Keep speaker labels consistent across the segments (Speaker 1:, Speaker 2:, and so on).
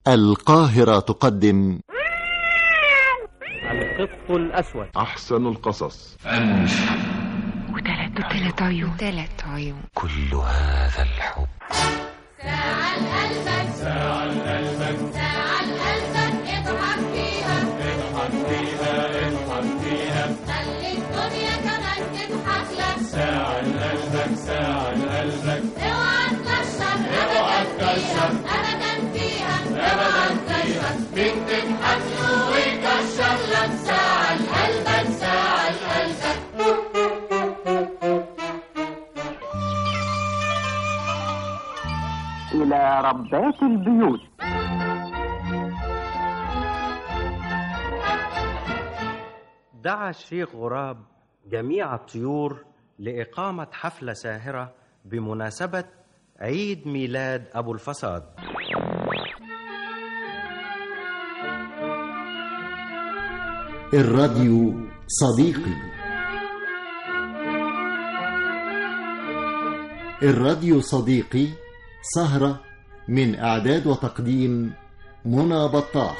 Speaker 1: القاهرة تقدم
Speaker 2: القط الأسود
Speaker 3: أحسن القصص
Speaker 4: وثلاث وثلاث عيون ثلاث عيون
Speaker 1: كل هذا الحب
Speaker 5: ساعة لقلبك ساعة لقلبك ساعة لقلبك اضحك فيها اضحك فيها اضحك فيها خلي الدنيا كمان تضحك لك ساعة لقلبك ساعة لقلبك اوعى تكشر اوعى تكشر ابدا فيها ابدا فيها مين تضحك له ويكشر لك ساعة لقلبك ساعة لقلبك
Speaker 6: إلى ربات البيوت
Speaker 2: دعا الشيخ غراب جميع الطيور لإقامة حفلة ساهرة بمناسبة عيد ميلاد أبو الفساد
Speaker 1: الراديو صديقي الراديو صديقي سهرة من إعداد وتقديم منى بطاح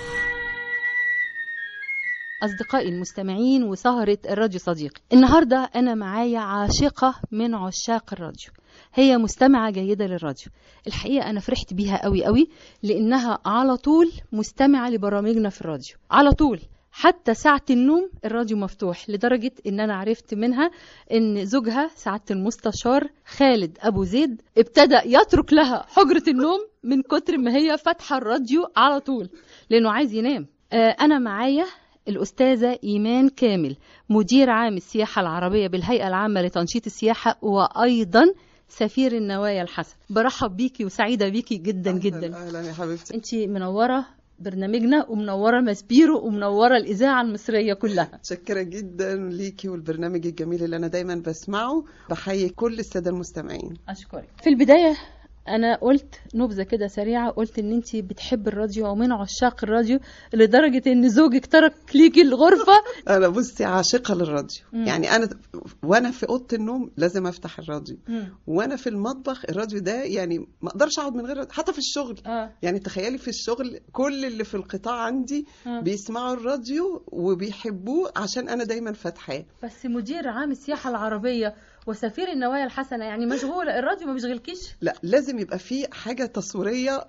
Speaker 7: أصدقائي المستمعين وسهرة الراديو صديقي النهاردة أنا معايا عاشقة من عشاق الراديو هي مستمعة جيدة للراديو الحقيقة أنا فرحت بيها قوي قوي لأنها على طول مستمعة لبرامجنا في الراديو على طول حتى ساعة النوم الراديو مفتوح لدرجة إن أنا عرفت منها إن زوجها سعادة المستشار خالد أبو زيد ابتدى يترك لها حجرة النوم من كتر ما هي فاتحة الراديو على طول لأنه عايز ينام آه، أنا معايا الأستاذة إيمان كامل مدير عام السياحة العربية بالهيئة العامة لتنشيط السياحة وأيضا سفير النوايا الحسن برحب بيكي وسعيدة بيكي جدا جدا
Speaker 8: اهلا يا حبيبتي
Speaker 7: انت منورة برنامجنا ومنورة مسبيرو ومنورة الإذاعة المصرية كلها
Speaker 8: متشكره جدا ليكي والبرنامج الجميل اللي انا دايما بسمعه بحيي كل الساده المستمعين
Speaker 7: أشكرك في البداية أنا قلت نبذة كده سريعة قلت إن أنت بتحب الراديو أو من عشاق الراديو لدرجة إن زوجك ترك ليكي الغرفة
Speaker 8: انا بصي عاشقه للراديو
Speaker 7: مم.
Speaker 8: يعني انا وانا في اوضه النوم لازم افتح الراديو
Speaker 7: مم.
Speaker 8: وانا في المطبخ الراديو ده يعني ما اقدرش اقعد من غير راديو حتى في الشغل
Speaker 7: آه.
Speaker 8: يعني تخيلي في الشغل كل اللي في القطاع عندي
Speaker 7: آه.
Speaker 8: بيسمعوا الراديو وبيحبوه عشان انا دايما فاتحاه
Speaker 7: بس مدير عام السياحة العربية وسفير النوايا الحسنة يعني مشغولة الراديو ما بيشغلكيش
Speaker 8: لا لازم يبقى في حاجه تصويريه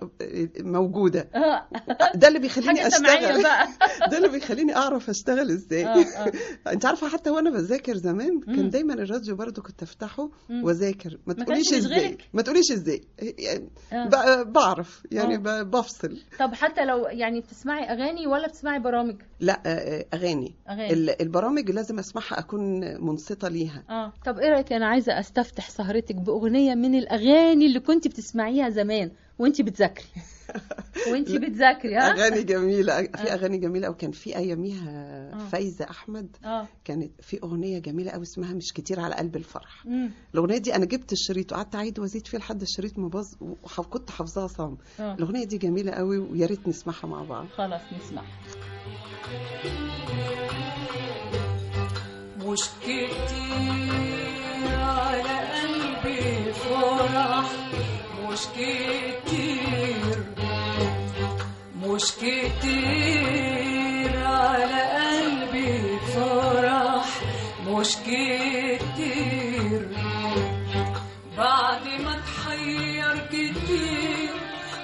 Speaker 8: موجوده
Speaker 7: آه.
Speaker 8: ده اللي بيخليني
Speaker 7: حاجة سمعية
Speaker 8: اشتغل
Speaker 7: بقى
Speaker 8: ده اللي بيخليني اعرف اشتغل ازاي
Speaker 7: آه، آه.
Speaker 8: انت عارفه حتى وانا بذاكر زمان
Speaker 7: مم.
Speaker 8: كان دايما الراديو برضو كنت افتحه
Speaker 7: مم.
Speaker 8: واذاكر ما
Speaker 7: ما
Speaker 8: تقوليش
Speaker 7: كانش
Speaker 8: ازاي
Speaker 7: بيشغلك؟
Speaker 8: ما تقوليش ازاي يعني
Speaker 7: آه.
Speaker 8: ب- بعرف يعني
Speaker 7: آه.
Speaker 8: ب- بفصل
Speaker 7: طب حتى لو يعني بتسمعي أغاني ولا بتسمعي برامج
Speaker 8: لا آه، اغاني
Speaker 7: أغاني
Speaker 8: ال- البرامج لازم اسمعها اكون منصته ليها
Speaker 7: اه طب ايه رايك انا عايزه استفتح سهرتك باغنيه من الاغاني اللي كنت بتسمعيها زمان وانت بتذاكري وانت بتذاكري ها
Speaker 8: اغاني جميله في
Speaker 7: آه.
Speaker 8: اغاني جميله وكان في اياميها
Speaker 7: آه.
Speaker 8: فايزه احمد
Speaker 7: اه
Speaker 8: كانت في اغنيه جميله قوي اسمها مش كتير على قلب الفرح
Speaker 7: مم.
Speaker 8: الاغنيه دي انا جبت الشريط وقعدت اعيد وازيد فيه لحد الشريط ما باظ وكنت حافظاها صم
Speaker 7: اه
Speaker 8: الاغنيه دي جميله قوي ويا ريت نسمعها مع بعض
Speaker 7: خلاص نسمع
Speaker 5: مش كتير على قلبي فرح مش كتير مش كتير على قلبي فرح مش كتير بعد ما اتحير كتير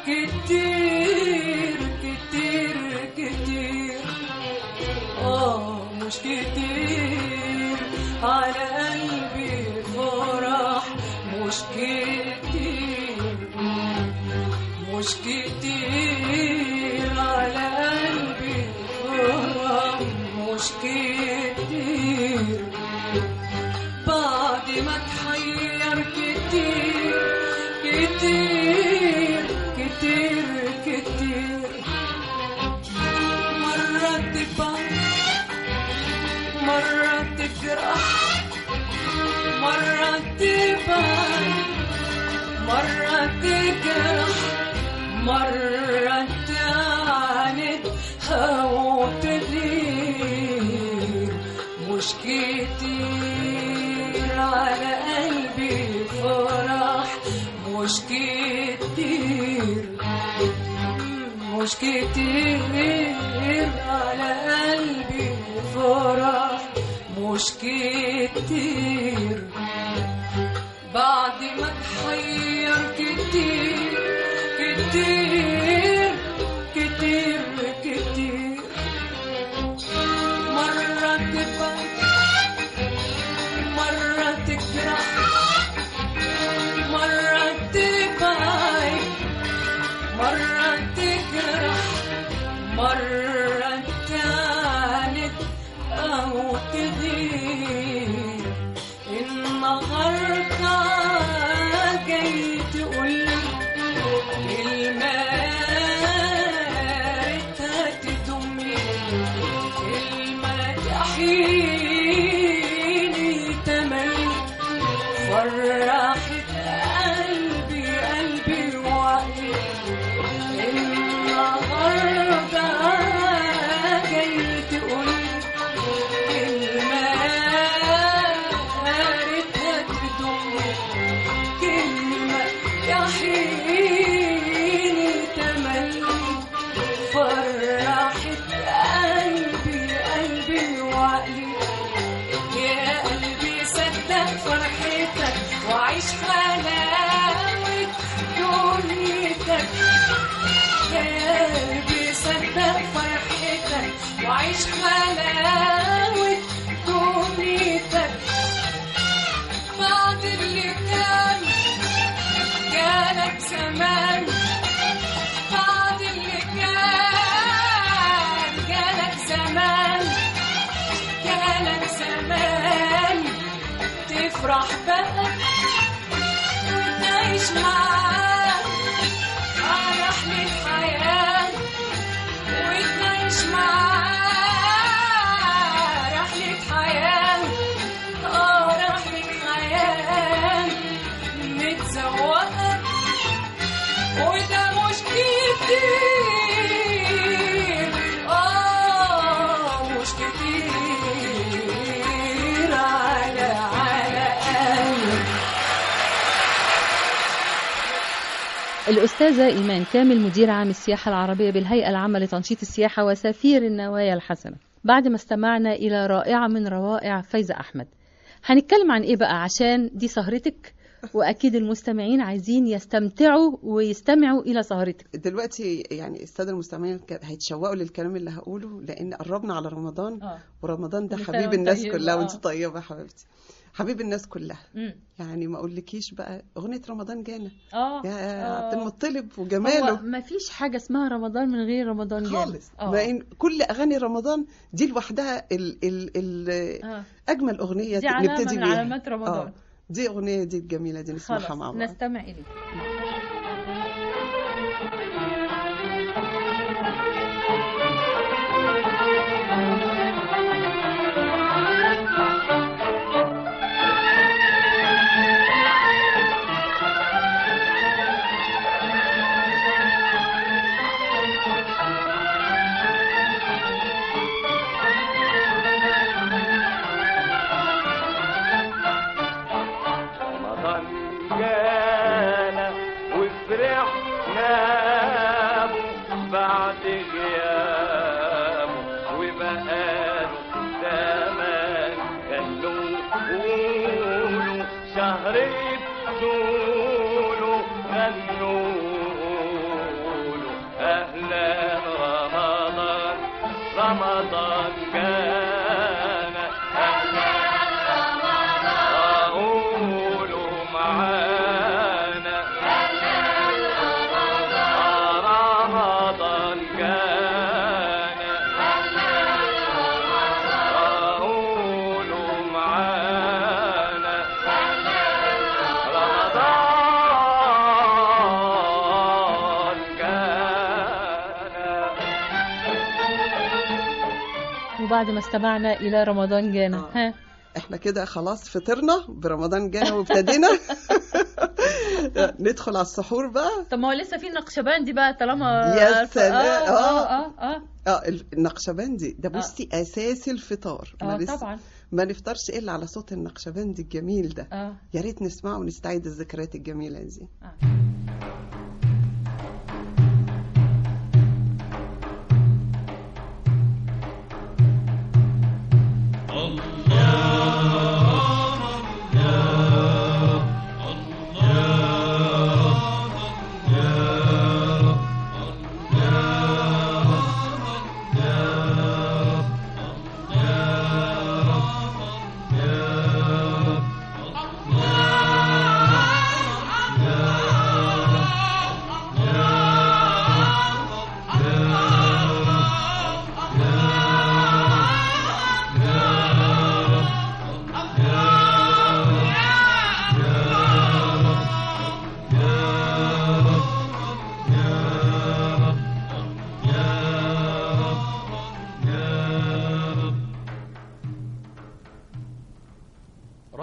Speaker 5: كتير كتير كتير آه مش كتير على قلبي فرح مش كتير مش كتير على قلبي فرح مش كتير بعد ما اتحير كتير كتير كتير كتير مرة تبان مرة تجرح مرة تبان مرة تجرح مرة تعاند أو تغير مش كتير على قلبي فرح مش كتير مش كتير على قلبي فرح مش كتير بعد ما تحير كتير كتير كتير كتير مرة تبقى مرة تجرح مرة تبعد مرة تجرح مرة تعاند أو تغير النهاردة جاي تقول كلمة ريتها تدمي كلمة تحييني تملي فرحت قلبي قلبي وعقلي النهارده جاي تقول كلمة ريتها تدوم كلمة يحييني تملي فرحت قلبي قلبي وعقلي يا قلبي صدق فرحتك وعيش حلاوة دنيتك يا قلبي صدق فرحتك وعيش حلاوة دنيتك بعد اللي كان جالك زمان بعد اللي كان جالك زمان جالك زمان تفرح بقى وتعيش معاه على رحلة حياة وتعيش معاه رحلة حياة اه رحلة حياة متزوقة وده مش كتير اه مش كتير على على قلبي
Speaker 7: الأستاذة إيمان كامل مدير عام السياحة العربية بالهيئة العامة لتنشيط السياحة وسفير النوايا الحسنة بعد ما استمعنا إلى رائعة من روائع فايزة أحمد هنتكلم عن إيه بقى عشان دي سهرتك وأكيد المستمعين عايزين يستمتعوا ويستمعوا إلى سهرتك
Speaker 8: دلوقتي يعني الساده المستمعين كان- هيتشوقوا للكلام اللي هقوله لان قربنا على رمضان
Speaker 7: آه.
Speaker 8: ورمضان ده
Speaker 7: كل سنة
Speaker 8: حبيب
Speaker 7: وانت
Speaker 8: الناس
Speaker 7: طيبة،
Speaker 8: كلها
Speaker 7: آه.
Speaker 8: وانت طيبه يا حبيبتي حبيب الناس كلها
Speaker 7: مم.
Speaker 8: يعني ما اقولكيش بقى اغنيه رمضان جانا
Speaker 7: اه
Speaker 8: يا
Speaker 7: آه.
Speaker 8: عبد المطلب
Speaker 7: هو
Speaker 8: وجماله
Speaker 7: ما فيش حاجة اسمها رمضان من غير رمضان جانا
Speaker 8: خالص
Speaker 7: آه.
Speaker 8: لان كل اغاني رمضان دي لوحدها ال ال ال
Speaker 7: آه.
Speaker 8: اجمل اغنيه
Speaker 7: دي علامة
Speaker 8: نبتدي
Speaker 7: من
Speaker 8: بيها
Speaker 7: علامات رمضان.
Speaker 8: آه. دي اغنيه دي الجميله دي نسمعها
Speaker 7: خلاص
Speaker 8: مع بعض
Speaker 7: نستمع إليه
Speaker 3: رمضان جانا وفرحنا به بعد غيابه وبقاله زمان خلوا قولوا شهر بطوله غنوا له أهلا رمضان رمضان جانا أهلا قولوا معانا رمضان كان قولوا معانا رمضان كان
Speaker 7: وبعد ما استمعنا إلى رمضان جانا
Speaker 8: آه.
Speaker 7: ها
Speaker 8: احنا كده خلاص فطرنا برمضان جانا وابتدينا ندخل على السحور بقى
Speaker 7: طب ما هو لسه في النقشبندي بقى طالما
Speaker 8: يا
Speaker 7: آه
Speaker 8: سلام.
Speaker 7: اه
Speaker 8: آه.
Speaker 7: اه اه,
Speaker 8: اه النقشبندي ده بصي اساس الفطار ما
Speaker 7: آه
Speaker 8: نس-
Speaker 7: طبعا
Speaker 8: ما نفطرش الا على صوت النقشبندي الجميل ده
Speaker 7: اه
Speaker 8: يا ريت نسمعه ونستعيد الذكريات الجميله دي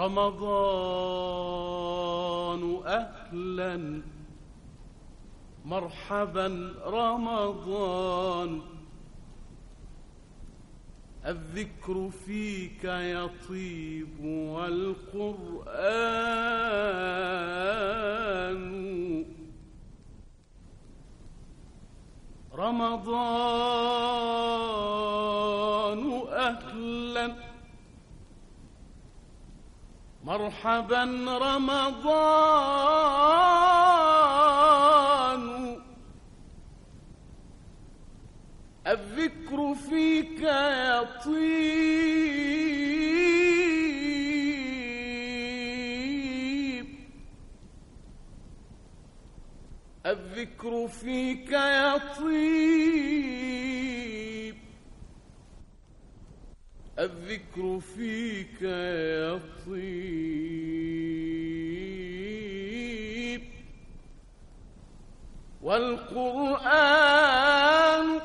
Speaker 9: رمضان أهلا مرحبا رمضان الذكر فيك يطيب والقرآن رمضان أهلا مرحبا رمضان الذكر فيك يطيب الذكر فيك يطيب الذكر فيك يطيب والقرآن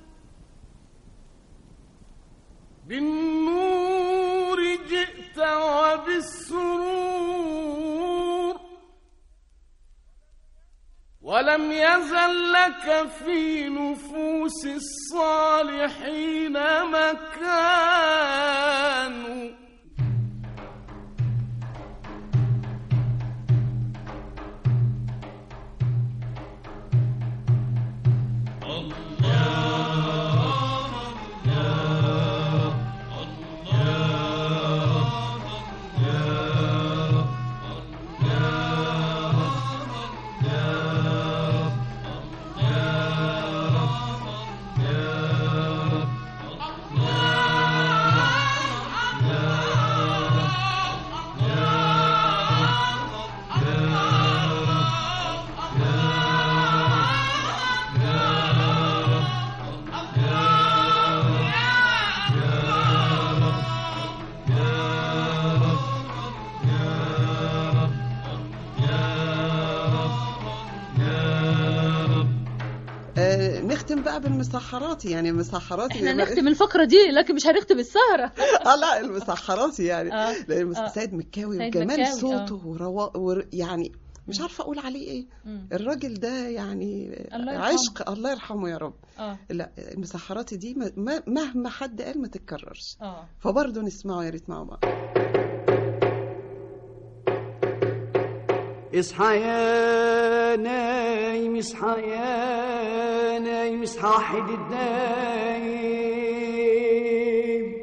Speaker 9: بالنور جئت وبالسرور ولم يزل لك في نفوس الصالحين مكان
Speaker 8: آه نختم بقى بالمسحرات يعني المسحرات
Speaker 7: احنا
Speaker 8: اللي-
Speaker 7: نختم الفقرة دي لكن مش هنختم السهرة
Speaker 8: اه لا المسحرات يعني
Speaker 7: آه،
Speaker 8: لان المس-
Speaker 7: آه.
Speaker 8: سيد مكاوي
Speaker 7: سيد
Speaker 8: وجمال
Speaker 7: مكاوي،
Speaker 8: صوته وروا... ور... يعني مش عارفه اقول عليه ايه
Speaker 7: مم.
Speaker 8: الراجل ده يعني
Speaker 7: الله يرحمه.
Speaker 8: عشق الله يرحمه يا رب
Speaker 7: اه
Speaker 8: لا المسحرات دي ما- ما- مهما حد قال ما تتكررش
Speaker 7: اه
Speaker 8: فبرضه نسمعه يا ريت مع بعض
Speaker 10: اصحى يا نايم اصحى يا نايم اصحى وحد الدايم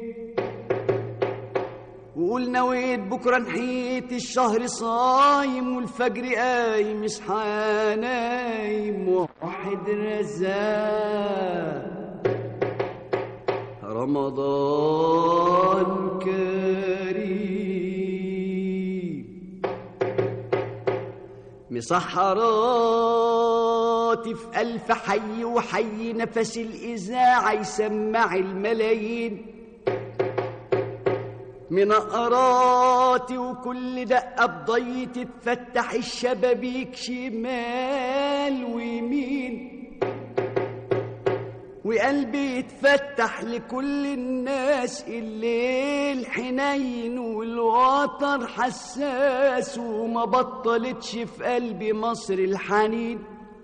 Speaker 10: وقول نويت بكره نحيت الشهر صايم والفجر قايم اصحى يا نايم وحد الرزاق رمضان كريم مسحراتي في ألف حي وحي نفس الإذاعة يسمع الملايين منقراتي وكل دقة بضي تتفتح الشبابيك شمال ويمين وقلبي يتفتح لكل الناس الليل حنين والوتر حساس وما بطلتش في قلبي مصر الحنين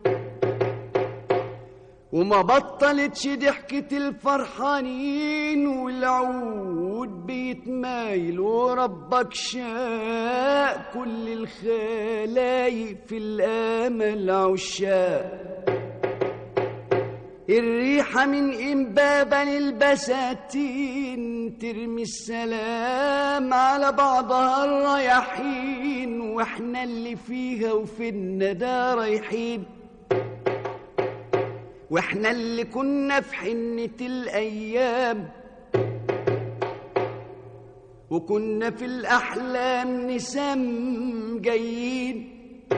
Speaker 10: وما بطلتش ضحكة الفرحانين والعود بيتمايل وربك شاء كل الخلايق في الامل عشاق الريحة من إنبابا البساتين ترمي السلام على بعضها الرياحين واحنا اللي فيها وفي الندى رايحين واحنا اللي كنا في حنة الأيام وكنا في الأحلام نسام جايين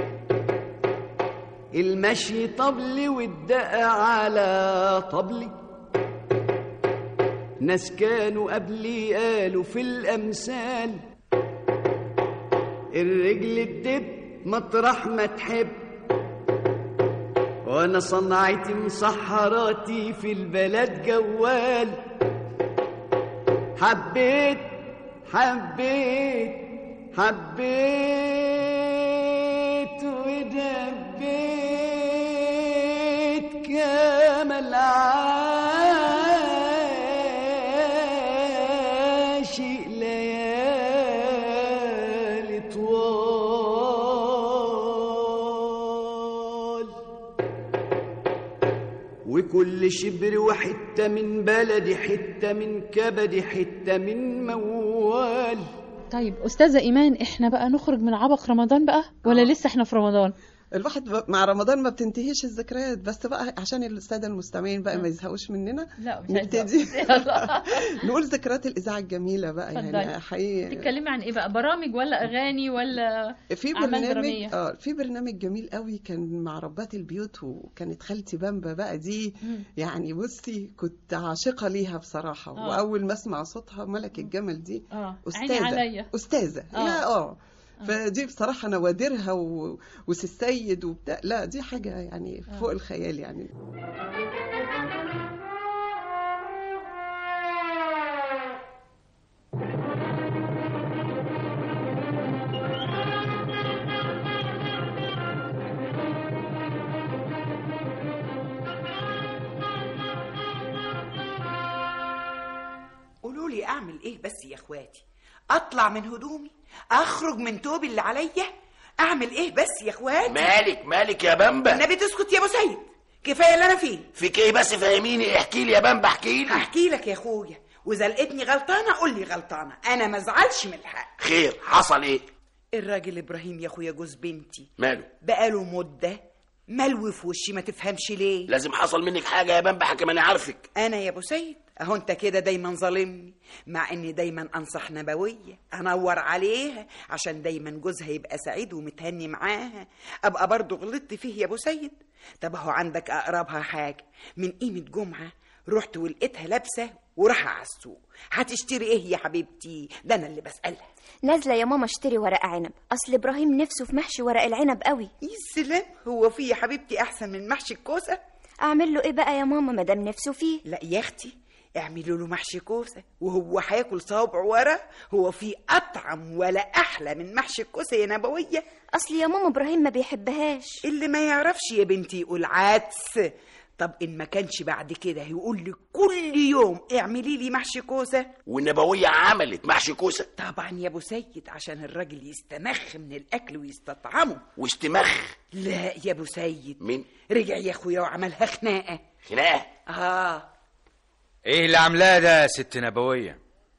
Speaker 10: المشي طبلي والدقة على طبلي ناس كانوا قبلي قالوا في الأمثال الرجل الدب مطرح ما تحب وانا صنعتي مسحراتي في البلد جوال حبيت حبيت حبيت ودبيت كامل عاشق ليالي طوال وكل شبر وحتة من بلدي حتة من كبدي حتة من موال
Speaker 7: طيب استاذه ايمان احنا بقى نخرج من عبق رمضان بقى ولا لسه احنا في رمضان
Speaker 8: الواحد ب- مع رمضان ما بتنتهيش الذكريات بس بقى عشان الساده المستمعين بقى ما يزهقوش مننا
Speaker 7: لا مش
Speaker 8: نبتدي
Speaker 7: عايزة.
Speaker 8: نقول ذكريات الاذاعه الجميله بقى
Speaker 7: اتفضلي.
Speaker 8: يعني حقيقي
Speaker 7: تتكلمي عن ايه بقى برامج ولا اغاني ولا
Speaker 8: في
Speaker 7: أعمال
Speaker 8: برنامج
Speaker 7: درامية؟
Speaker 8: اه في برنامج جميل قوي كان مع ربات البيوت وكانت خالتي بامبا بقى دي
Speaker 7: مم.
Speaker 8: يعني بصي كنت عاشقه ليها بصراحه
Speaker 7: آه.
Speaker 8: واول ما اسمع صوتها ملك الجمل دي
Speaker 7: اه عيني
Speaker 8: استاذه
Speaker 7: عليا
Speaker 8: استاذه
Speaker 7: آه.
Speaker 8: لا اه فدي بصراحه نوادرها و... وسي السيد وبتاع لا دي حاجه يعني
Speaker 7: آه.
Speaker 8: فوق الخيال يعني
Speaker 11: قولوا لي اعمل ايه بس يا اخواتي اطلع من هدومي اخرج من توبي اللي عليا اعمل ايه بس يا اخواتي
Speaker 12: مالك مالك يا بامبا
Speaker 11: النبي تسكت يا ابو سيد كفايه اللي انا فيه
Speaker 12: فيك ايه بس فهميني احكي لي يا بامبا احكي لي
Speaker 11: هحكي لك يا اخويا واذا لقيتني غلطانه قول لي غلطانه انا ما ازعلش من الحق
Speaker 12: خير حصل ايه
Speaker 11: الراجل ابراهيم يا اخويا جوز بنتي
Speaker 12: ماله
Speaker 11: بقاله مده ملوي في وشي ما تفهمش ليه
Speaker 12: لازم حصل منك حاجه يا بامبا حكم انا عارفك
Speaker 11: انا يا ابو سيد اهو انت كده دايما ظالمني مع اني دايما انصح نبويه انور عليها عشان دايما جوزها يبقى سعيد ومتهني معاها ابقى برضه غلطت فيه يا ابو سيد طب اهو عندك اقربها حاجه من قيمه جمعه رحت ولقيتها لابسه وراح على السوق هتشتري ايه يا حبيبتي ده انا اللي بسالها
Speaker 13: نازله يا ماما اشتري ورق عنب اصل ابراهيم نفسه في محشي ورق العنب قوي
Speaker 11: يا سلام هو في يا حبيبتي احسن من محشي الكوسه
Speaker 13: اعمل له ايه بقى يا ماما مادام نفسه فيه
Speaker 11: لا يا اختي اعملوا له محشي كوسه وهو هياكل صوابع ورا هو في اطعم ولا احلى من محشي الكوسه يا نبويه
Speaker 13: اصل يا ماما ابراهيم ما بيحبهاش
Speaker 11: اللي ما يعرفش يا بنتي يقول عدس طب ان ما كانش بعد كده هيقول لي كل يوم اعملي لي محشي كوسه
Speaker 12: والنبويه عملت محشي كوسه
Speaker 11: طبعا يا ابو سيد عشان الراجل يستمخ من الاكل ويستطعمه
Speaker 12: واستمخ
Speaker 11: لا يا ابو سيد
Speaker 12: مين
Speaker 11: رجع يا اخويا وعملها خناقه
Speaker 12: خناقه
Speaker 11: اه
Speaker 14: ايه اللي عاملاه ده يا ست نبوية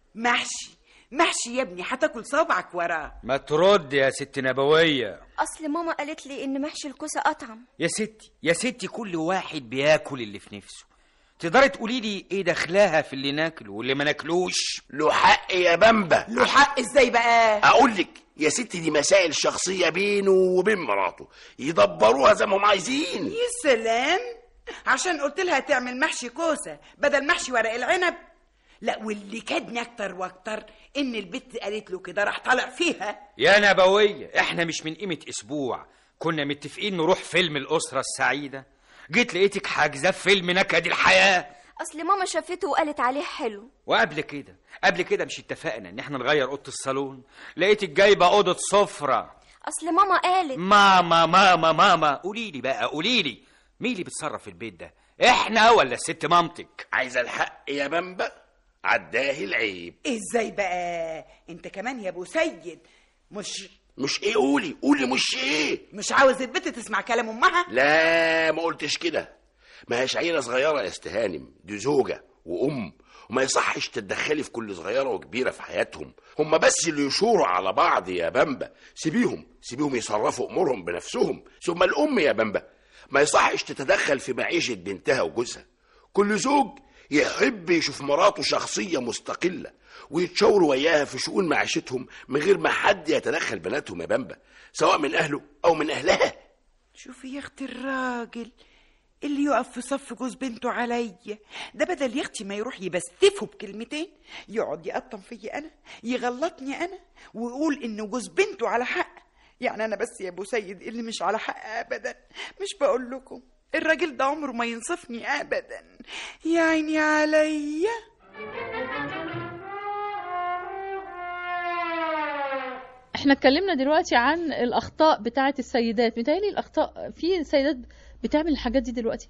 Speaker 11: محشي محشي يا ابني هتاكل صابعك وراه
Speaker 14: ما ترد يا ست نبوية
Speaker 13: اصل ماما قالت لي ان محشي الكوسه اطعم
Speaker 14: يا ستي يا ستي كل واحد بياكل اللي في نفسه تقدري تقولي لي ايه دخلها في اللي ناكله واللي ما ناكلوش
Speaker 12: له حق يا بامبا
Speaker 11: له حق ازاي بقى
Speaker 12: اقول لك يا ستي دي مسائل شخصيه بينه وبين مراته يدبروها زي ما هم عايزين
Speaker 11: يا سلام عشان قلت لها تعمل محشي كوسه بدل محشي ورق العنب لا واللي كادني اكتر واكتر ان البت قالت له كده راح طالع فيها
Speaker 14: يا نبوية احنا مش من قيمة اسبوع كنا متفقين نروح فيلم الأسرة السعيدة جيت لقيتك حاجزة في فيلم نكد الحياة
Speaker 13: اصل ماما شافته وقالت عليه حلو
Speaker 14: وقبل كده قبل كده مش اتفقنا ان احنا نغير اوضه الصالون لقيتك جايبه اوضه سفره
Speaker 13: اصل ماما قالت
Speaker 14: ماما ماما ماما قولي لي بقى قولي لي مين اللي بيتصرف في البيت ده احنا ولا الست مامتك
Speaker 12: عايزه الحق يا بامبا عداه العيب
Speaker 11: ازاي بقى انت كمان يا ابو سيد مش
Speaker 12: مش ايه قولي قولي مش ايه
Speaker 11: مش عاوز البت تسمع كلام امها
Speaker 12: لا ما قلتش كده ما هيش عيله صغيره يا استهانم دي زوجه وام وما يصحش تتدخلي في كل صغيره وكبيره في حياتهم هم بس اللي يشوروا على بعض يا بامبا سيبيهم سيبيهم يصرفوا امورهم بنفسهم ثم الام يا بامبا ما يصحش تتدخل في معيشه بنتها وجوزها كل زوج يحب يشوف مراته شخصيه مستقله ويتشاوروا وياها في شؤون معيشتهم من غير ما حد يتدخل بناتهم يا بامبا سواء من اهله او من اهلها
Speaker 11: شوفي يا اختي الراجل اللي يقف في صف جوز بنته عليا ده بدل يا اختي ما يروح يبستفه بكلمتين يقعد يقطم فيا انا يغلطني انا ويقول انه جوز بنته على حق يعني انا بس يا ابو سيد اللي مش على حق ابدا مش بقول لكم الراجل ده عمره ما ينصفني ابدا يا عيني عليا
Speaker 7: احنا احنا اتكلمنا دلوقتي عن الاخطاء بتاعه السيدات متهيألي الاخطاء في سيدات بتعمل الحاجات دي دلوقتي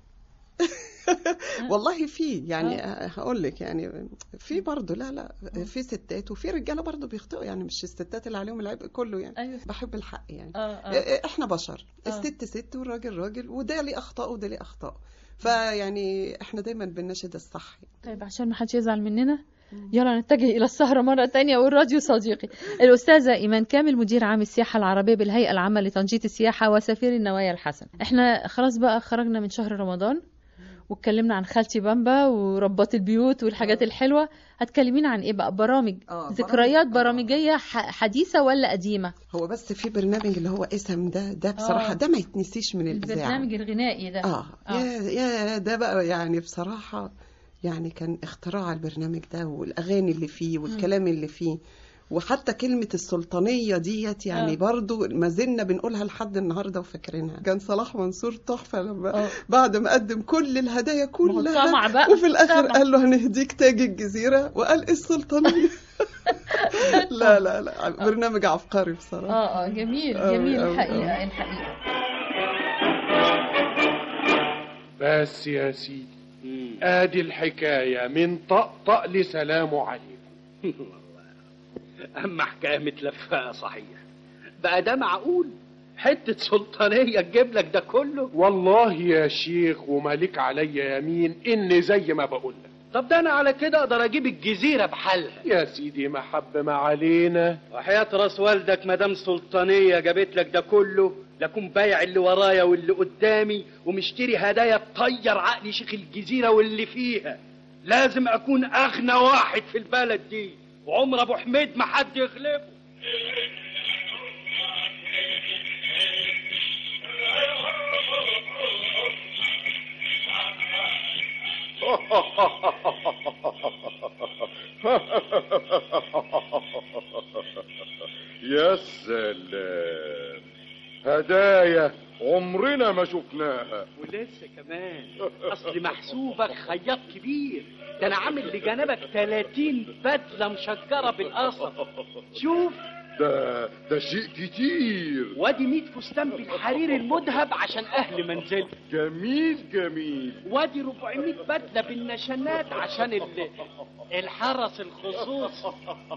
Speaker 8: والله في يعني هقول لك يعني في برضه لا لا في ستات وفي رجاله برضه بيخطئوا يعني مش الستات اللي عليهم العبء كله يعني
Speaker 7: أيوة.
Speaker 8: بحب الحق يعني
Speaker 7: آه، آه.
Speaker 8: احنا بشر
Speaker 7: آه.
Speaker 8: الست ست والراجل راجل وده ليه اخطاء وده ليه اخطاء فيعني احنا دايما بنناشد الصح
Speaker 7: طيب عشان ما حدش يزعل مننا يلا نتجه إلى السهرة مرة تانية والراديو صديقي الأستاذة إيمان كامل مدير عام السياحة العربية بالهيئة العامة لتنشيط السياحة وسفير النوايا الحسن احنا خلاص بقى خرجنا من شهر رمضان واتكلمنا عن خالتي بامبا وربات البيوت والحاجات الحلوة هتكلمينا عن ايه بقى برامج ذكريات برامجية ح- حديثة ولا قديمة
Speaker 8: هو بس في برنامج اللي هو اسم ده ده بصراحه
Speaker 7: آه.
Speaker 8: ده ما يتنسيش من الاذاعه
Speaker 7: البرنامج الغنائي ده
Speaker 8: اه يا يا ده بقى يعني بصراحة يعني كان اختراع البرنامج ده والأغاني اللي فيه والكلام اللي فيه وحتى كلمة السلطانية ديت يعني
Speaker 7: آه.
Speaker 8: برضو ما زلنا بنقولها لحد النهاردة وفاكرينها كان صلاح منصور تحفة لما بعد ما قدم كل الهدايا كلها
Speaker 7: طمع بقى،
Speaker 8: وفي الآخر
Speaker 7: طمع.
Speaker 8: قال له هنهديك تاج الجزيرة وقال إيه السلطانية لا لا لا برنامج عبقري بصراحة
Speaker 7: اه اه جميل
Speaker 8: أوي،
Speaker 7: جميل
Speaker 8: أوي،
Speaker 7: الحقيقة
Speaker 8: أوي.
Speaker 7: الحقيقة
Speaker 15: بس يا سيدي ادي الحكاية من طقطق لسلام عليكم
Speaker 16: اما حكايه متلفقه صحيح بقى ده معقول حته سلطانيه تجيب لك ده كله
Speaker 15: والله يا شيخ ومالك عليا يمين ان زي ما بقول لك
Speaker 16: طب ده انا على كده اقدر اجيب الجزيره بحالها
Speaker 15: يا سيدي محب ما علينا
Speaker 16: وحياة راس والدك مدام سلطانية جابت لك ده كله لكم بايع اللي ورايا واللي قدامي ومشتري هدايا تطير عقل شيخ الجزيرة واللي فيها لازم أكون أغنى واحد في البلد دي وعمر أبو حميد ما حد يغلبه
Speaker 17: يا سلام هدايا عمرنا ما شفناها
Speaker 16: ولسه كمان أصل محسوبك خياط كبير ده أنا عامل لجنبك 30 بدلة مشجرة بالقصب شوف
Speaker 17: ده ده شيء كتير
Speaker 16: وادي 100 فستان بالحرير المذهب عشان أهل منزلك
Speaker 17: جميل جميل
Speaker 16: وادي 400 بدلة بالنشانات عشان ال- الحرس الخصوصي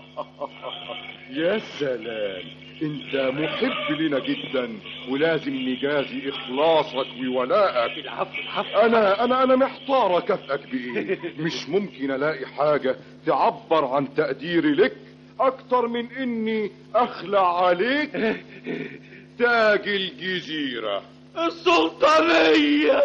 Speaker 17: يا سلام انت محب لنا جدا ولازم نجازي اخلاصك وولائك
Speaker 16: العفو العفو
Speaker 17: انا انا انا محتار اكافئك بايه مش ممكن الاقي حاجه تعبر عن تقديري لك اكتر من اني اخلع عليك تاج الجزيره
Speaker 16: السلطانيه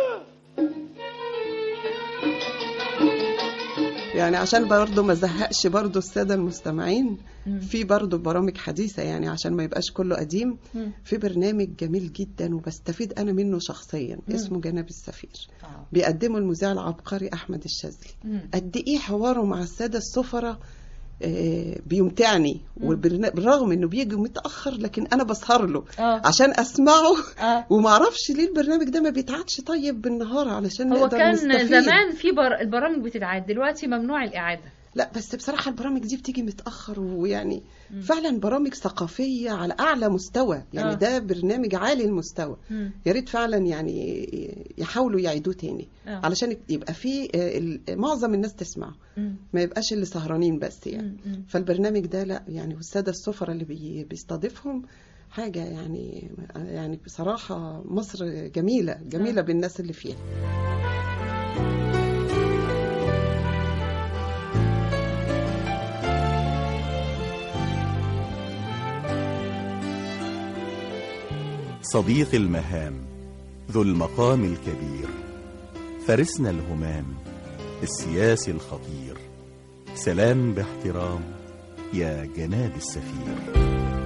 Speaker 8: يعني عشان برضه ما زهقش برضه السادة المستمعين في برضه برامج حديثة يعني عشان ما يبقاش كله قديم
Speaker 7: مم.
Speaker 8: في برنامج جميل جدا وبستفيد أنا منه شخصيا
Speaker 7: مم.
Speaker 8: اسمه جناب السفير بيقدمه المذيع العبقري أحمد الشاذلي
Speaker 7: مم.
Speaker 8: قد إيه حواره مع السادة السفراء آه، بيمتعني وبالرغم انه بيجي متاخر لكن انا بسهر له
Speaker 7: آه.
Speaker 8: عشان اسمعه
Speaker 7: آه.
Speaker 8: وما اعرفش ليه البرنامج ده ما بيتعادش طيب بالنهار علشان
Speaker 7: هو
Speaker 8: نقدر
Speaker 7: كان
Speaker 8: نستفيد.
Speaker 7: زمان في بر... البرامج بتتعاد دلوقتي ممنوع الإعادة
Speaker 8: لا بس بصراحة البرامج دي بتيجي متأخر ويعني فعلا برامج ثقافية على أعلى مستوى يعني
Speaker 7: آه.
Speaker 8: ده برنامج عالي المستوى
Speaker 7: مم.
Speaker 8: يا ريت فعلا يعني يحاولوا يعيدوه تاني
Speaker 7: آه.
Speaker 8: علشان يبقى فيه آه، ال- معظم الناس تسمعه
Speaker 7: مم.
Speaker 8: ما يبقاش اللي سهرانين بس يعني
Speaker 7: مم.
Speaker 8: فالبرنامج ده لا يعني والسادة السفراء اللي بي- بيستضيفهم حاجة يعني يعني بصراحة مصر جميلة جميلة
Speaker 7: آه.
Speaker 8: بالناس اللي فيها
Speaker 18: صديق المهام ذو المقام الكبير فرسنا الهمام السياسي الخطير سلام باحترام يا جناب السفير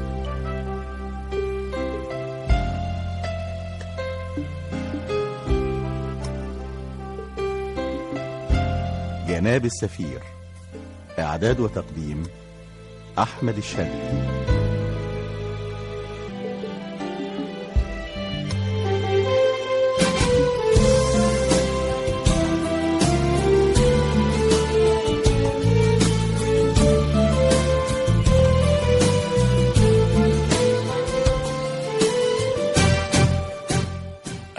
Speaker 18: جناب السفير إعداد وتقديم أحمد الشاذلي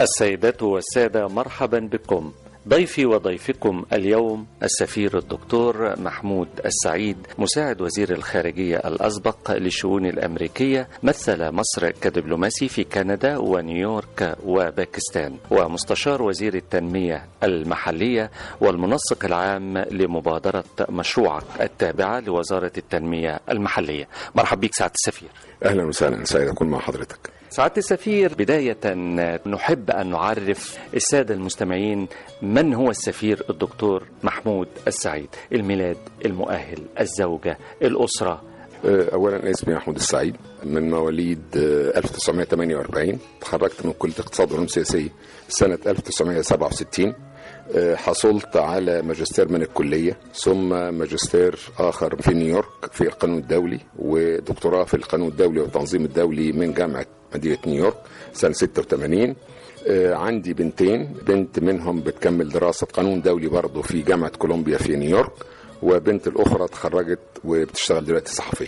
Speaker 19: السيدات والسادة مرحبا بكم ضيفي وضيفكم اليوم السفير الدكتور محمود السعيد مساعد وزير الخارجية الأسبق للشؤون الأمريكية مثل مصر كدبلوماسي في كندا ونيويورك وباكستان ومستشار وزير التنمية المحلية والمنسق العام لمبادرة مشروعك التابعة لوزارة التنمية المحلية مرحب بك سعادة السفير
Speaker 20: اهلا وسهلا سعيد اكون مع حضرتك
Speaker 19: سعادة السفير بداية نحب أن نعرف السادة المستمعين من هو السفير الدكتور محمود السعيد الميلاد المؤهل الزوجة الأسرة
Speaker 20: اولا اسمي محمود السعيد من مواليد آه، 1948 تخرجت من كليه اقتصاد وعلوم سياسيه سنه 1967 آه، حصلت على ماجستير من الكليه ثم ماجستير اخر في نيويورك في القانون الدولي ودكتوراه في القانون الدولي والتنظيم الدولي من جامعه مدينه نيويورك سنه 86 آه، عندي بنتين بنت منهم بتكمل دراسه قانون دولي برضه في جامعه كولومبيا في نيويورك وبنت الاخرى اتخرجت وبتشتغل دلوقتي صحفيه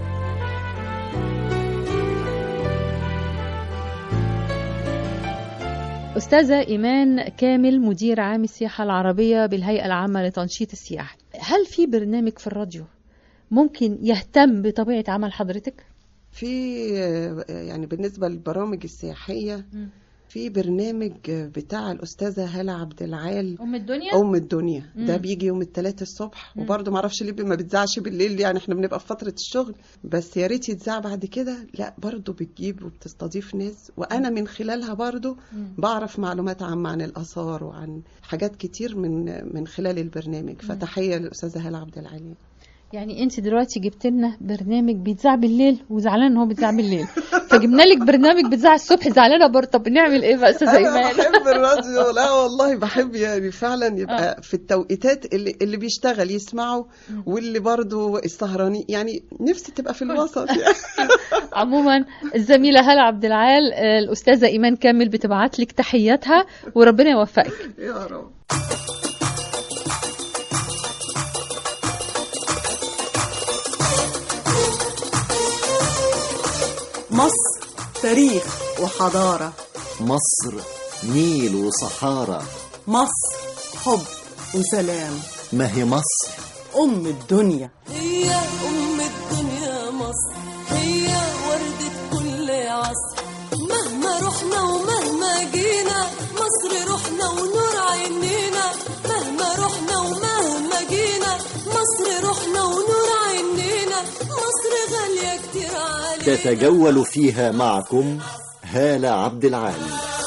Speaker 7: أستاذة إيمان كامل مدير عام السياحة العربية بالهيئة العامة لتنشيط السياحة هل في برنامج في الراديو ممكن يهتم بطبيعة عمل حضرتك؟
Speaker 8: في آه، يعني بالنسبة للبرامج السياحية في برنامج بتاع الأستاذة هالة عبد العال
Speaker 7: أم الدنيا؟
Speaker 8: أم الدنيا
Speaker 7: مم.
Speaker 8: ده بيجي يوم الثلاث الصبح
Speaker 7: مم.
Speaker 8: وبرضه معرفش ليه ما بتذاعش بالليل يعني احنا بنبقى في فترة الشغل بس يا ريت يتذاع بعد كده لا برضه بتجيب وبتستضيف ناس وأنا من خلالها برضه
Speaker 7: مم.
Speaker 8: بعرف معلومات عامة عن الآثار وعن حاجات كتير من من خلال البرنامج
Speaker 7: مم.
Speaker 8: فتحية للأستاذة هالة عبد العال
Speaker 7: يعني انت دلوقتي جبت لنا برنامج بيتذاع بالليل وزعلان ان هو بيتذاع بالليل فجبنا لك برنامج بيتذاع الصبح زعلانه برضه طب نعمل ايه بقى استاذه
Speaker 8: انا
Speaker 7: ايمان
Speaker 8: بحب الراديو لا والله بحب يعني فعلا يبقى في التوقيتات اللي اللي بيشتغل يسمعه واللي برضه السهراني يعني نفسي تبقى في الوسط يعني
Speaker 7: عموما الزميله هلا عبد العال آه، الاستاذه ايمان كامل بتبعت لك تحياتها وربنا يوفقك
Speaker 8: يا رب
Speaker 21: مصر تاريخ وحضارة
Speaker 1: مصر نيل وصحارى
Speaker 21: مصر حب وسلام
Speaker 1: ما هي مصر
Speaker 21: أم الدنيا
Speaker 5: هي أم الدنيا مصر هي وردة كل عصر مهما رحنا ومهما جينا مصر رحنا ونور عينينا مهما رحنا ومهما جينا مصر رحنا ونور عينينا مصر غالية كتير علينا
Speaker 1: تتجول فيها معكم هالة عبد العال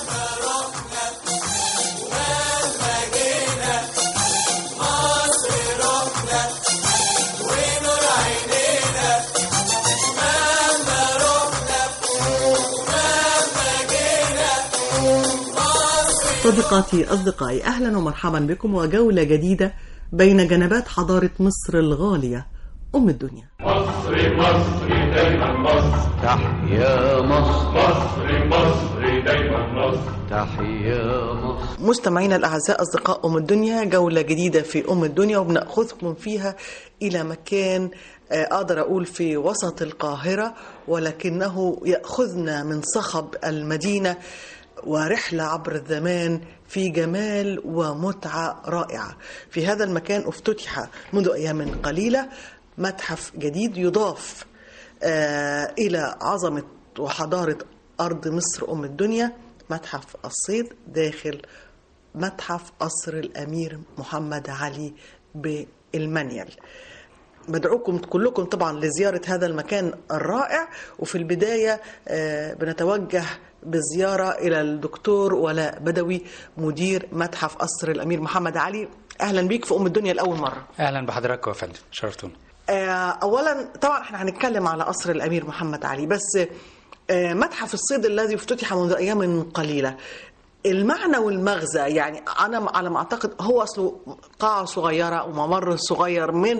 Speaker 21: صديقاتي أصدقائي أهلا ومرحبا بكم وجولة جديدة بين جنبات حضارة مصر الغالية أم الدنيا
Speaker 3: مصر مصر دايما مصر تحيا مصر مصر مصر دايما مصر تحيا مصر
Speaker 21: مستمعينا الأعزاء أصدقاء أم الدنيا جولة جديدة في أم الدنيا وبنأخذكم فيها إلى مكان آه، أقدر أقول في وسط القاهرة ولكنه يأخذنا من صخب المدينة ورحلة عبر الزمان في جمال ومتعة رائعة في هذا المكان افتتح منذ أيام قليلة متحف جديد يضاف آه، إلى عظمة وحضارة أرض مصر أم الدنيا متحف الصيد داخل متحف قصر الأمير محمد علي بالمنيل بدعوكم كلكم طبعا لزيارة هذا المكان الرائع وفي البداية آه، بنتوجه بالزيارة إلى الدكتور ولاء بدوي مدير متحف قصر الأمير محمد علي أهلا بيك في أم الدنيا لأول مرة
Speaker 22: اهلا بحضرتك يا فندم شرفتونا
Speaker 21: آه، اولا طبعا احنا هنتكلم على قصر الامير محمد علي بس آه، متحف الصيد الذي افتتح منذ ايام قليله المعنى والمغزى يعني انا على ما اعتقد هو اصله قاعه صغيره وممر صغير من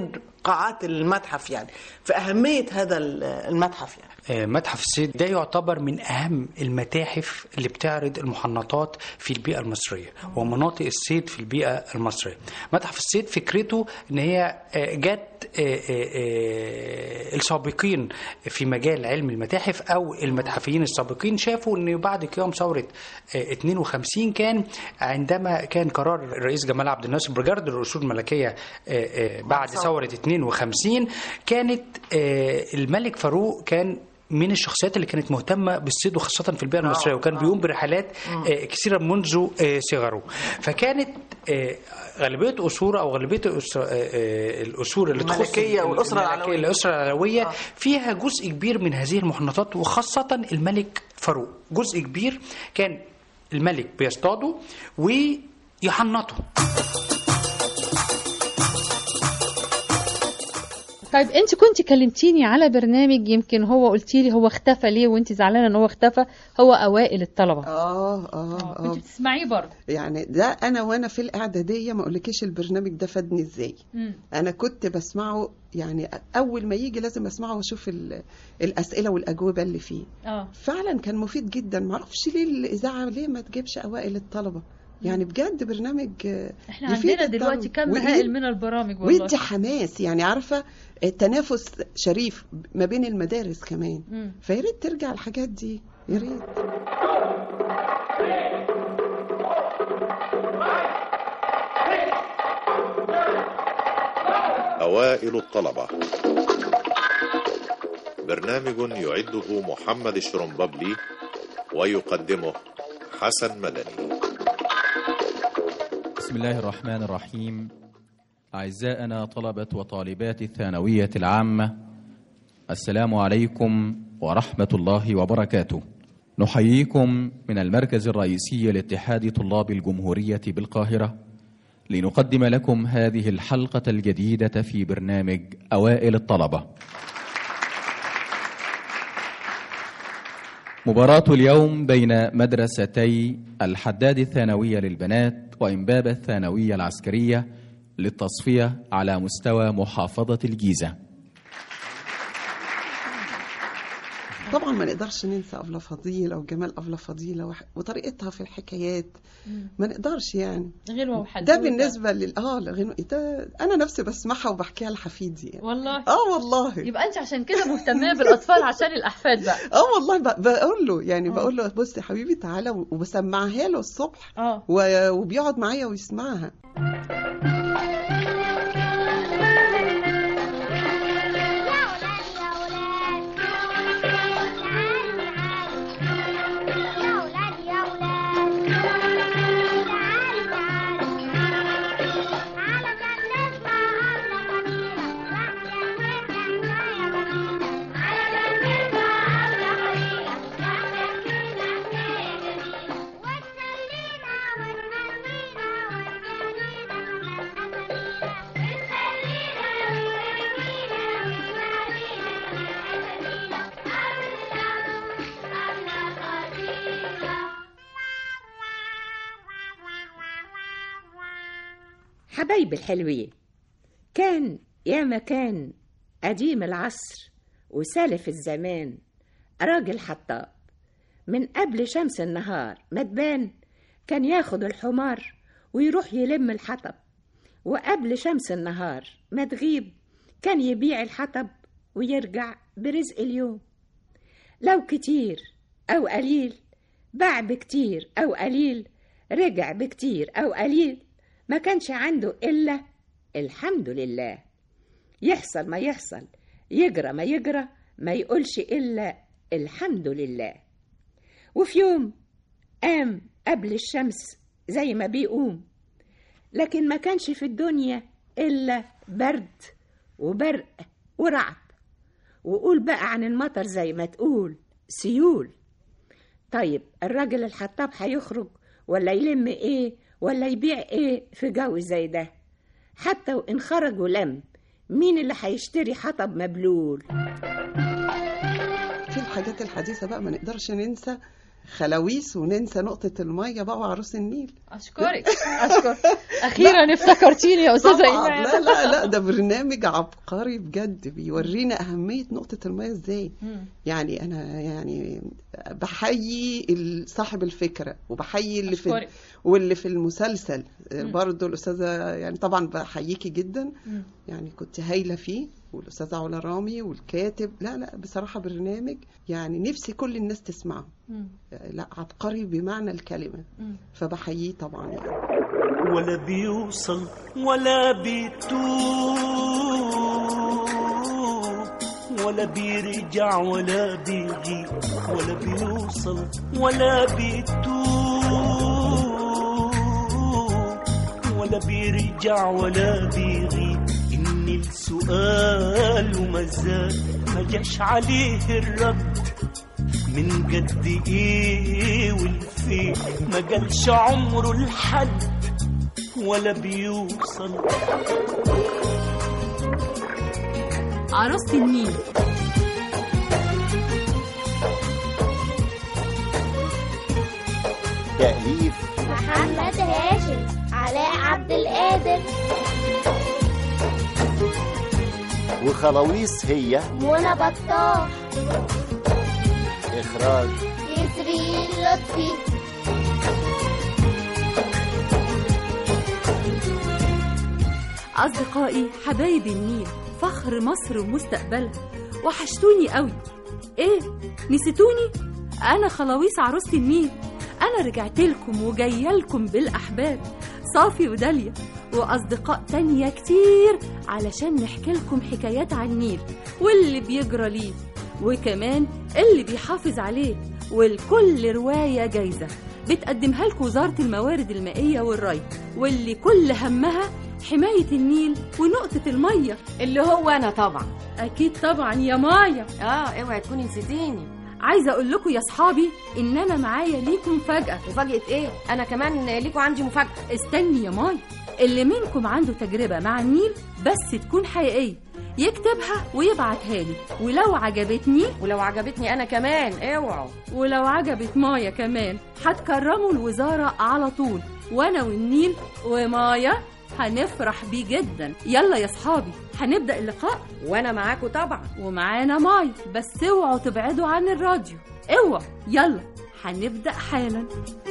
Speaker 21: قاعات المتحف يعني في أهمية هذا المتحف يعني
Speaker 22: آه، متحف الصيد ده يعتبر من أهم المتاحف اللي بتعرض المحنطات في البيئة المصرية ومناطق الصيد في البيئة المصرية متحف الصيد فكرته إن هي آه، جت آه، آه، آه، السابقين في مجال علم المتاحف أو المتحفيين السابقين شافوا إن بعد قيام ثورة آه، 52 كان عندما كان قرار الرئيس جمال عبد الناصر بجرد الأصول الملكية آه، آه، بعد ثورة 52 كانت آه، الملك فاروق كان من الشخصيات اللي كانت مهتمه بالصيد وخاصه في البيئه المصريه وكان بيقوم برحلات آه، كثيره منذ آه، صغره فكانت آه، غالبيه اصول او غالبيه الأسر- آه، آه، الاصول اللي تخص
Speaker 21: الملكية والأسرة
Speaker 22: الملكية،
Speaker 21: العلوية.
Speaker 22: الاسره العلويه فيها جزء كبير من هذه المحنطات وخاصه الملك فاروق جزء كبير كان الملك بيصطاده ويحنطه
Speaker 7: طيب انت كنت كلمتيني على برنامج يمكن هو قلتي لي هو اختفى ليه وانت زعلانه ان هو اختفى هو اوائل الطلبه
Speaker 8: اه اه اه
Speaker 7: كنت بتسمعيه برضه
Speaker 8: يعني ده انا وانا في الاعداديه ما اقولكيش البرنامج ده فادني ازاي انا كنت بسمعه يعني اول ما يجي لازم اسمعه واشوف ال- الاسئله والاجوبه اللي فيه
Speaker 7: اه
Speaker 8: فعلا كان مفيد جدا ما اعرفش ليه الاذاعه ليه ما تجيبش اوائل الطلبه يعني بجد برنامج آه،
Speaker 7: احنا
Speaker 8: يفيد
Speaker 7: عندنا دلوقتي
Speaker 8: الطلبة.
Speaker 7: كم
Speaker 8: وإيه؟
Speaker 7: هائل من البرامج والله
Speaker 8: ويدي حماس يعني عارفه التنافس شريف ما بين المدارس كمان
Speaker 7: مم.
Speaker 8: فيا ريت ترجع الحاجات دي يا ريت
Speaker 4: أوائل الطلبة برنامج يعده محمد الشرنببلي ويقدمه حسن مدني
Speaker 6: بسم الله الرحمن الرحيم أعزائنا طلبة وطالبات الثانوية العامة السلام عليكم ورحمة الله وبركاته نحييكم من المركز الرئيسي لاتحاد طلاب الجمهورية بالقاهرة لنقدم لكم هذه الحلقة الجديدة في برنامج أوائل الطلبة مباراة اليوم بين مدرستي الحداد الثانوية للبنات وإمبابة الثانوية العسكرية للتصفية على مستوى محافظة الجيزة
Speaker 8: طبعا ما نقدرش ننسى أبلة فضيلة وجمال أبلة فضيلة وح- وطريقتها في الحكايات ما نقدرش يعني
Speaker 7: غير
Speaker 8: ده بالنسبة لل اه الغنوة ده أنا نفسي بسمعها وبحكيها لحفيدي يعني.
Speaker 7: والله
Speaker 8: اه والله
Speaker 7: يبقى انت عشان كده مهتمه بالاطفال عشان الاحفاد بقى
Speaker 8: اه والله ب- بقول له يعني بقول له بص يا حبيبي تعالى و- وبسمعها له الصبح
Speaker 7: اه
Speaker 8: و- وبيقعد معايا ويسمعها
Speaker 23: حبايبي الحلوين كان يا مكان قديم العصر وسالف الزمان راجل حطاب من قبل شمس النهار ما تبان كان ياخد الحمار ويروح يلم الحطب وقبل شمس النهار ما تغيب كان يبيع الحطب ويرجع برزق اليوم لو كتير أو قليل باع بكتير أو قليل رجع بكتير أو قليل ما كانش عنده إلا الحمد لله يحصل ما يحصل يجرى ما يجرى ما يقولش إلا الحمد لله وفي يوم قام قبل الشمس زي ما بيقوم لكن ما كانش في الدنيا إلا برد وبرق ورعد وقول بقى عن المطر زي ما تقول سيول طيب الراجل الحطاب هيخرج ولا يلم ايه ولا يبيع ايه في جو زي ده حتى وان خرج ولم مين اللي هيشتري حطب مبلول
Speaker 8: في الحاجات الحديثة بقى ما نقدرش ننسى خلاويص وننسى نقطة المية بقى وعروس النيل
Speaker 7: اشكرك اشكر اخيرا افتكرتيني يا استاذه
Speaker 8: طبعا
Speaker 7: ايمان
Speaker 8: لا لا لا ده برنامج عبقري بجد بيورينا أهمية نقطة المية ازاي
Speaker 7: مم.
Speaker 8: يعني أنا يعني بحيي ال- صاحب الفكرة وبحيي اللي في
Speaker 7: أشكرك.
Speaker 8: واللي في المسلسل
Speaker 7: مم.
Speaker 8: برضه الأستاذة يعني طبعا بحييكي جدا
Speaker 7: مم.
Speaker 8: يعني كنت هايلة فيه والأستاذة علا رامي والكاتب لا لا بصراحة برنامج يعني نفسي كل الناس تسمعه
Speaker 7: مم.
Speaker 8: لا عبقري بمعنى الكلمة
Speaker 7: مم.
Speaker 8: فبحييه طبعا يعني
Speaker 2: ولا بيوصل ولا بيتوب ولا بيرجع ولا بيجي ولا بيوصل ولا بيتوب ولا بيرجع ولا بيغيب إن السؤال ما زال ما جاش عليه الرد من قد ايه والفين ما قالش عمره لحد ولا بيوصل
Speaker 7: عروسة النيل
Speaker 1: تأليف
Speaker 9: محمد هاشم علاء عبد القادر
Speaker 1: وخلاويص هي
Speaker 9: منى بطاح
Speaker 1: إخراج
Speaker 9: يسرين لطفي
Speaker 10: أصدقائي حبايب النيل فخر مصر ومستقبلها وحشتوني قوي إيه نسيتوني أنا خلاويص عروسة النيل أنا رجعت لكم وجاية لكم بالأحباب صافي وداليا وأصدقاء تانية كتير علشان نحكي لكم حكايات عن النيل واللي بيجرى ليه وكمان اللي بيحافظ عليه والكل رواية جايزة بتقدمها لكم وزارة الموارد المائية والري واللي كل همها حماية النيل ونقطة المية
Speaker 24: اللي هو أنا طبعا
Speaker 10: أكيد طبعا يا مايا
Speaker 24: اه اوعي تكوني نسيتيني
Speaker 10: عايزة أقول لكم يا صحابي إن أنا معايا ليكم مفاجأة
Speaker 24: مفاجأة إيه؟ أنا كمان ليكوا عندي مفاجأة
Speaker 10: استني يا مايا اللي منكم عنده تجربة مع النيل بس تكون حقيقية يكتبها ويبعتها لي ولو عجبتني
Speaker 24: ولو عجبتني أنا كمان اوعوا
Speaker 10: ولو عجبت مايا كمان هتكرموا الوزارة على طول وأنا والنيل ومايا هنفرح بيه جدا يلا يا صحابي هنبدأ اللقاء
Speaker 24: وأنا معاكوا طبعا
Speaker 10: ومعانا مايا بس اوعوا تبعدوا عن الراديو اوعوا يلا هنبدأ حالا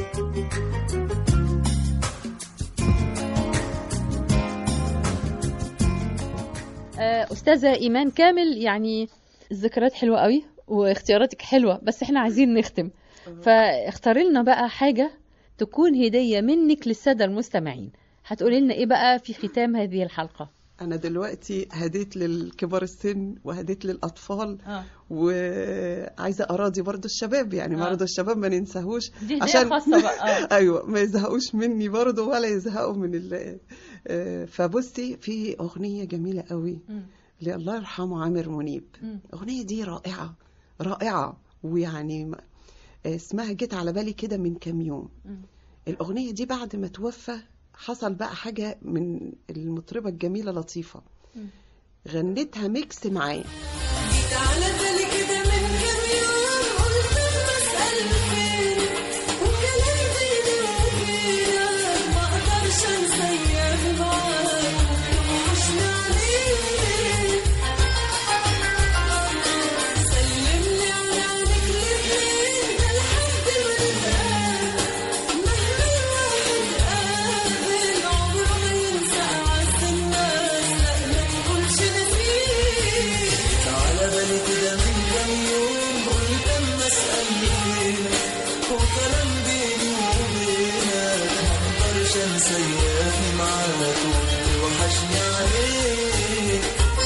Speaker 7: آه، أستاذة إيمان كامل يعني الذكريات حلوة قوي واختياراتك حلوة بس احنا عايزين نختم فاختاري لنا بقى حاجة تكون هدية منك للسادة المستمعين هتقولي لنا ايه بقى في ختام هذه الحلقة
Speaker 8: انا دلوقتي هديت للكبار السن وهديت للاطفال
Speaker 7: آه.
Speaker 8: وعايزه اراضي برضو الشباب يعني
Speaker 7: آه.
Speaker 8: برضو الشباب ما ننساهوش
Speaker 7: دي هدية خاصة بقى آه.
Speaker 8: ايوه ما يزهقوش مني برضو ولا يزهقوا من ال آه، فبصي في اغنيه جميله قوي
Speaker 7: مم.
Speaker 8: الله يرحمه عامر منيب
Speaker 7: مم.
Speaker 8: الاغنيه دي رائعه رائعه ويعني ما- اسمها جت على بالي كده من كام يوم
Speaker 7: مم.
Speaker 8: الأغنية دي بعد ما توفى حصل بقى حاجة من المطربة الجميلة لطيفة
Speaker 7: مم.
Speaker 8: غنتها ميكس معاه
Speaker 5: جيت على بالي كده من كام يوم قلت اما اسال فين وكلام بيني وبينك ما اقدرش انسى ايام معاك وحشنا عليك سلمني على عينك الاتنين ده لحد ما نتقابل مهما الواحد قابل عمره ما ينسى اعز الناس لا ما تقولش نسيت
Speaker 2: على بالي كده من كام يوم قلت اما اسال فينك وكلام بيني وبينك مقدرش انسى ايامي معاك وحشني عليك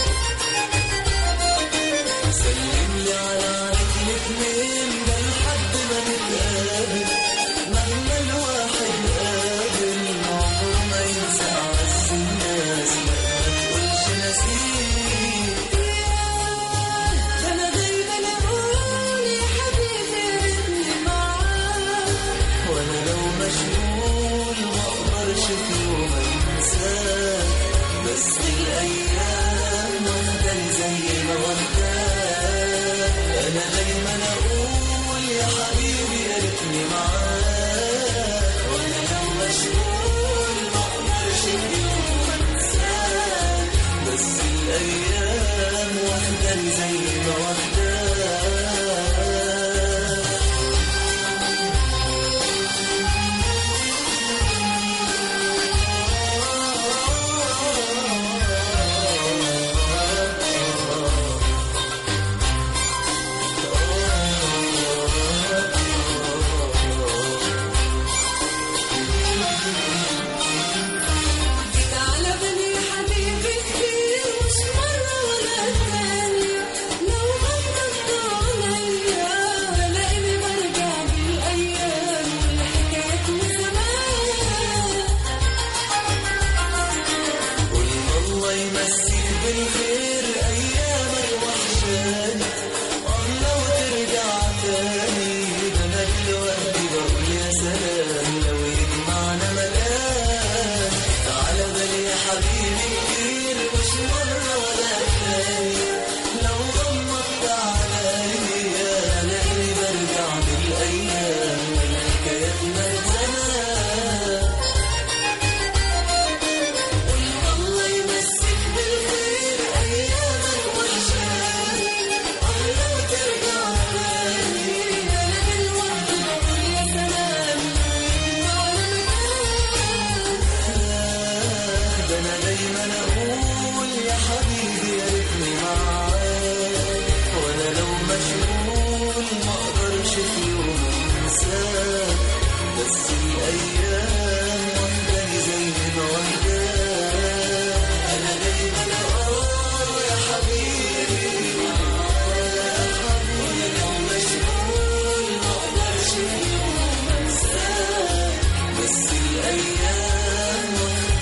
Speaker 2: سلم لي على عينك الاتنين ده لحد ما نتقابل مهما الواحد قابل عمره ما ينسى اعز الناس لا ما تقولش نسيت
Speaker 5: انا دايما اقول يا حبيبي ريتني معاك
Speaker 2: وانا لو مشغول ما اقدرش في يوم انساك بس الايام وافضل زي ما وحداك انا دايما اقول يا حبيبي يا ريتني
Speaker 5: واخداني زي ما واخداك جيت على بالي حبيبي كتير مش مرة ولا تانية لو غمضت عليا الاقيني برجع بالايام والحكايات من زمان قول الله يمسيك بالخير ايامك وحشاني اه لو ترجع تاني ده انا دلوقتي بقول يا سلام لو يجمعنا مكان على بالي يا حبيبي كتير مش مرة ولا تاني لو غمضت عليا الاقيني برجع بالايام والحكايات من زمان قول الله يمسك بالخير ايامك وحشاني اه لو ترجع تاني انا دلوقتي بقول يا سلام ده انا دايما اقول يا حبيبي يا ريتني معاك وانا لو مشغول ما اقدرش في يوم انساك بس الايام واخداني زي ما واخداك انا دايما اه يا حبيبي معاك وانا لو مشغول ما اقدرش في يوم انساك بس الايام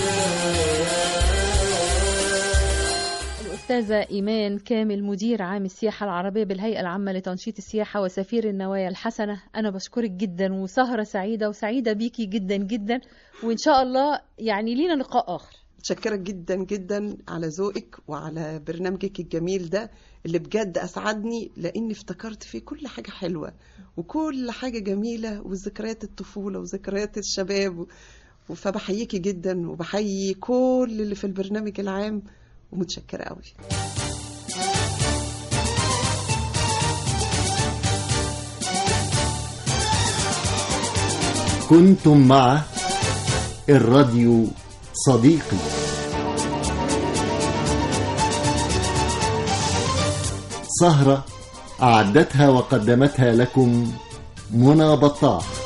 Speaker 7: الأستاذة إيمان كامل مدير عام السياحة العربية بالهيئة العامة لتنشيط السياحة وسفير النوايا الحسنة أنا بشكرك جدا وسهرة سعيدة وسعيدة بيكي جدا جدا وإن شاء الله يعني لينا لقاء آخر
Speaker 8: متشكرة جدا جدا على ذوقك وعلى برنامجك الجميل ده اللي بجد أسعدني لأني افتكرت فيه كل حاجة حلوة وكل حاجة جميلة وذكريات الطفولة وذكريات الشباب و- فبحييكي جدا وبحيي كل اللي في البرنامج العام ومتشكرة قوي
Speaker 1: كنتم مع الراديو صديقي سهرة أعدتها وقدمتها لكم منى بطاح